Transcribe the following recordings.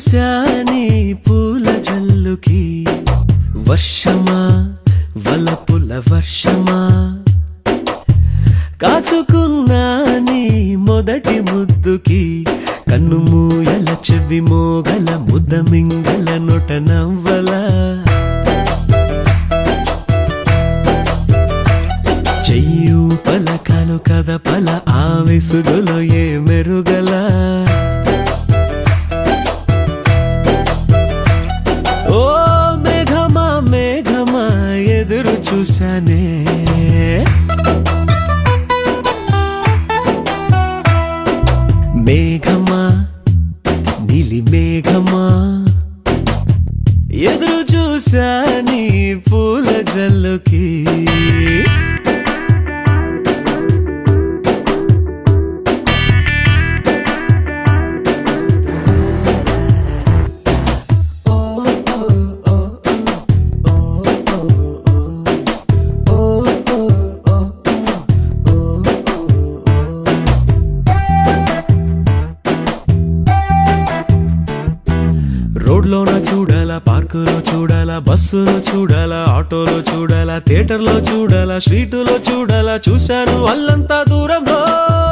చూశాని పూల జల్లుకి వర్షమా వలపుల వర్షమా కాచుకున్నాని మొదటి ముద్దుకి కన్ను మూయల చెవి మోగల ముద్ద మింగల నొట నవ్వలా చెయ్యు పలకలు కదపల ఆ విసుగులో ఏ మెరుగలా ఓ మేఘమా మేఘమా ఎదురు చూశానే మేఘమా నీలి మేఘమా ఎదురు చూశాని పూల జల్లుకి రోడ్లోన చూడాలా పార్కులో చూడాలా బస్సులో చూడాలా ఆటోలో చూడాలా థియేటర్లో చూడాలా స్ట్రీటులో చూడాలా చూశాను అల్లంతా దూరంలో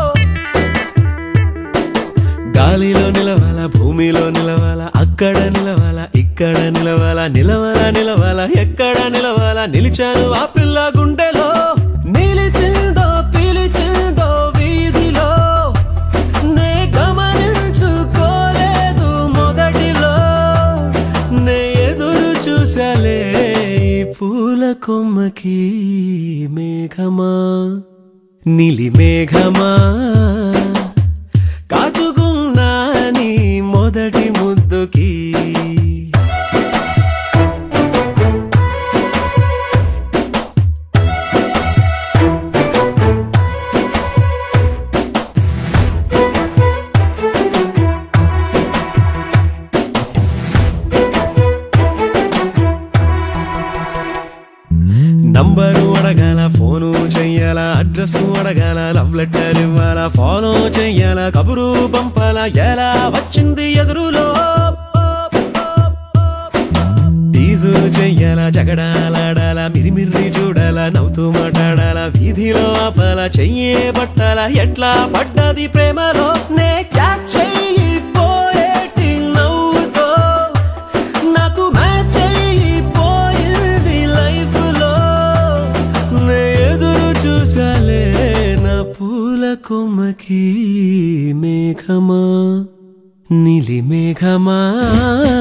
గాలిలో నిలవాలా భూమిలో నిలవాలా అక్కడ నిలవాలా ఇక్కడ నిలవాలా నిలవాలా నిలవాలా ఎక్కడ నిలవాలా నిలిచాను ఆ పిల్ల గుండెలో నిలిచిందో పిలిచిందో వీధిలో నే గమనించుకోలేదు మొదటిలో నే ఎదురు చూసాలే ఈ పూల కొమ్మకి మేఘమా నీలి మేఘమా కాచుకున్నా నీ మొదటి ముద్దుకి నంబరు అడగాల ఫోను చెయ్యాలా అడ్రస్ అడగాల లవ్ లెటర్ ఇవ్వాలా ఫాలో చెయ్యాలా కబురు పంపాలా ఎలా వచ్చింది ఎదురులో టీజు చెయ్యాలా జగడాలాడాలా మిరిమిర్రి చూడాలా నవ్వుతూ మాట్లాడాలా వీధిలో ఆపాలా చెయ్యే పట్టాలా ఎట్లా పడ్డది ప్రేమలో నే క్యాచ్ చెయ్యిపోయేటి నవ్వుతో నాకు మ్యాచ్ అయిపోయింది లైఫ్ లో నే ఎదురు చూసాలే నా పూల కొమ్మకి మేఘమా నీలి మేఘమా